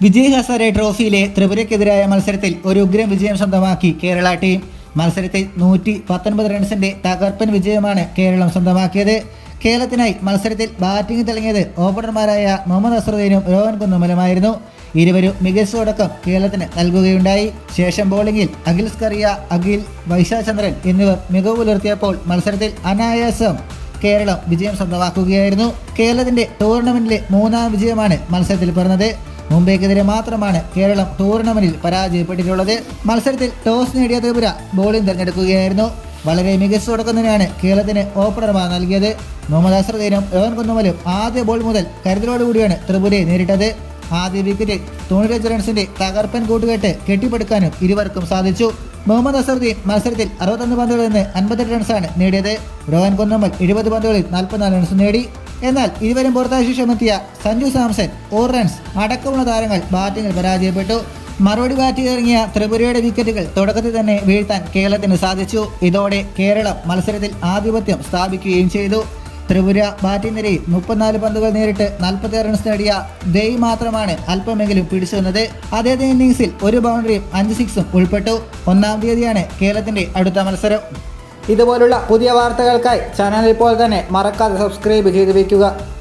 വിജയ് ഹസാരെ ട്രോഫിയിലെ ത്രിപുരയ്ക്കെതിരായ മത്സരത്തിൽ ഒരു ഉഗ്രം വിജയം സ്വന്തമാക്കി കേരള ടീം മത്സരത്തിൽ നൂറ്റി പത്തൊൻപത് റൺസിന്റെ തകർപ്പൻ വിജയമാണ് കേരളം സ്വന്തമാക്കിയത് കേരളത്തിനായി മത്സരത്തിൽ ബാറ്റിംഗ് തിളങ്ങിയത് ഓപ്പണർമാരായ മുഹമ്മദ് അസറുദ്ദീനും രോഹൻ കുന്നുമലുമായിരുന്നു ഇരുവരും മികച്ച തുടക്കം കേരളത്തിന് നൽകുകയുണ്ടായി ശേഷം ബോളിംഗിൽ അഖിൽ സ്കറിയ അഖിൽ വൈശാചന്ദ്രൻ എന്നിവർ മികവ് പുലർത്തിയപ്പോൾ മത്സരത്തിൽ അനായാസം കേരളം വിജയം സ്വന്തമാക്കുകയായിരുന്നു കേരളത്തിന്റെ ടൂർണമെന്റിലെ മൂന്നാം വിജയമാണ് മത്സരത്തിൽ പിറന്നത് മുംബൈക്കെതിരെ മാത്രമാണ് കേരളം ടൂർണമെന്റിൽ പരാജയപ്പെട്ടിട്ടുള്ളത് മത്സരത്തിൽ ടോസ് നേടിയ ത്രിപുര ബോളിംഗ് തിരഞ്ഞെടുക്കുകയായിരുന്നു വളരെ മികച്ച തുടക്കം തന്നെയാണ് കേരളത്തിന് ഓപ്പണർമാർ നൽകിയത് മുഹമ്മദ് അസറുദ്ദീനും രോഹൻ കുന്നുമലും ആദ്യ ബോൾ മുതൽ കരുതലോടുകൂടിയാണ് ത്രിപുരയെ നേരിട്ടത് ആദ്യ വിക്കറ്റിൽ തൊണ്ണൂറ്റഞ്ച് റൺസിന്റെ തകർപ്പൻ കൂട്ടുകെട്ട് കെട്ടിപ്പടുക്കാനും ഇരുവർക്കും സാധിച്ചു മുഹമ്മദ് അസറുദ്ദീൻ മത്സരത്തിൽ അറുപത്തൊന്ന് പന്തുകളിൽ നിന്ന് അൻപത്തെട്ട് റൺസാണ് നേടിയത് രോഹൻ കുന്നമ്മൽ എഴുപത് പന്തുകളിൽ നാൽപ്പത്തിനാല് റൺസ് നേടി എന്നാൽ ഇരുവരും പുറത്തായ ശേഷമെത്തിയ സഞ്ജു സാംസൺ ഓർ റൺസ് അടക്കമുള്ള താരങ്ങൾ ബാറ്റിംഗിൽ പരാജയപ്പെട്ടു മറുപടി ബാറ്റ് ഇറങ്ങിയ ത്രിപുരയുടെ വിക്കറ്റുകൾ തുടക്കത്തിൽ തന്നെ വീഴ്ത്താൻ കേരളത്തിന് സാധിച്ചു ഇതോടെ കേരളം മത്സരത്തിൽ ആധിപത്യം സ്ഥാപിക്കുകയും ചെയ്തു ത്രിപുര ബാറ്റിംഗ് നിരയിൽ മുപ്പത്തിനാല് പന്തുകൾ നേരിട്ട് നാൽപ്പത്തി റൺസ് നേടിയ ദയ് മാത്രമാണ് അല്പമെങ്കിലും പിടിച്ചു നിന്നത് അദ്ദേഹത്തിന്റെ ഇന്നിംഗ്സിൽ ഒരു ബൗണ്ടറിയും അഞ്ച് സിക്സും ഉൾപ്പെട്ടു ഒന്നാം തീയതിയാണ് കേരളത്തിന്റെ അടുത്ത മത്സരം ഇതുപോലുള്ള പുതിയ വാർത്തകൾക്കായി ചാനൽ ഇപ്പോൾ തന്നെ മറക്കാതെ സബ്സ്ക്രൈബ് ചെയ്തു വയ്ക്കുക